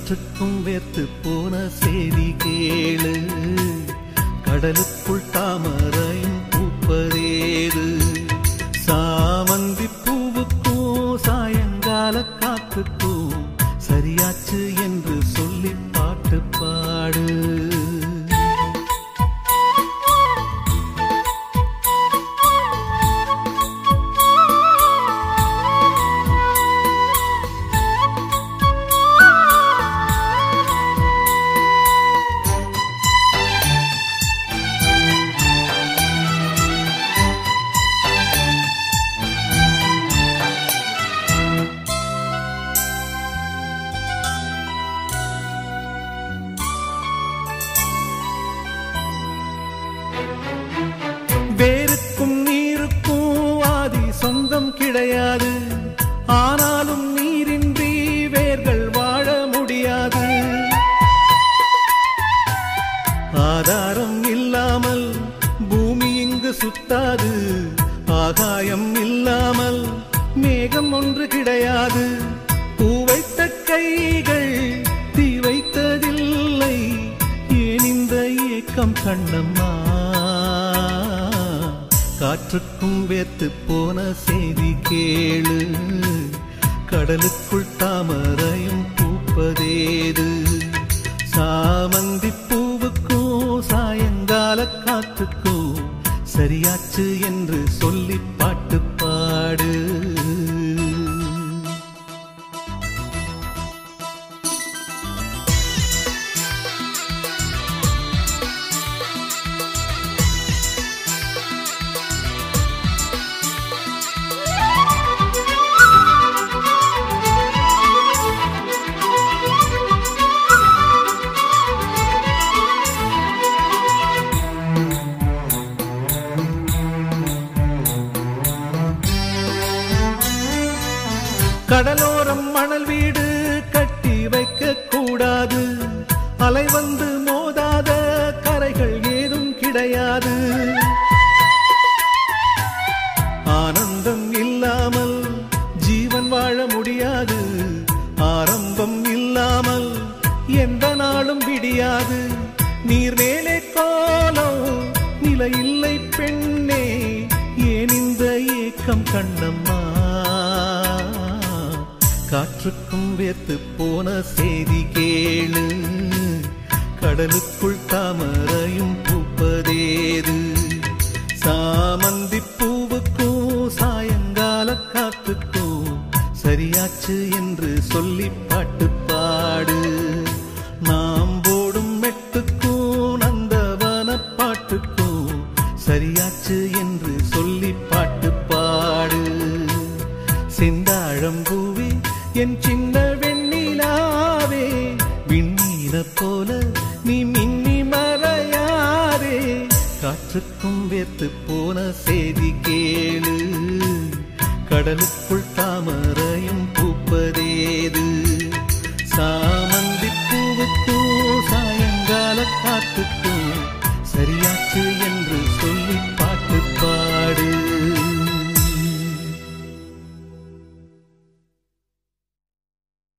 காற்றுக்கும் வேர்த்து போன செய்தி கேளு கடலுக்குள் தாமரையும் பூப்பதேது சாமந்தி பூவுக்கும் சாயங்கால காத்துக்கும் சரியாச்சு என்று சொல்லி பாட்டு பாடு வேருக்கும் நீருக்கும் ஆதி சொந்தம் கிடையாது ஆனாலும் நீரின்றி வேர்கள் வாழ முடியாது ஆதாரம் இல்லாமல் பூமி இங்கு சுத்தாது ஆகாயம் இல்லாமல் மேகம் ஒன்று கிடையாது பூ வைத்த கைகள் தீ வைத்ததில்லை ஏன் இந்த ஏக்கம் கண்ணம்மா காற்றுக்கும் வேத்து போன செய்தி கேளு கடலுக்குள் தாமரையும் பூப்பதேது சாமந்தி பூவுக்கும் சாயங்கால காத்துக்கும் சரியாச்சு என்று சொல்லி பாட்டு பாடு கடலோரம் மணல் வீடு கட்டி வைக்க கூடாது அலை வந்து மோதாத கரைகள் ஏதும் கிடையாது ஆனந்தம் இல்லாமல் ஜீவன் வாழ முடியாது ஆரம்பம் இல்லாமல் எந்த நாளும் விடியாது நீர் மேலே கோலம் நிலை இல்லை பெண்ணே ஏன் இந்த ஏக்கம் கண்ணம்மா காற்றுக்கும் வேத்து போன செய்தி கேளு கடலுக்குள் தாமரையும் பூப்பதேது சாமந்தி பூவுக்கும் சாயங்கால காத்துக்கும் சரியாச்சு என்று சொல்லி பாட்டு பாடு நாம் போடும் மெட்டுக்கும் நந்தவன பாட்டுக்கும் சரியாச்சு என்று சொல்லி பாட்டு பாடு செந்தாழம்பூவே என் சின்ன வெண்ணிலாவே விண்ணீர போல நீ மின்னி மறையாதே காற்றுக்கும் வேத்து போன செய்தி கேளு கடலுக்குள் தாமரை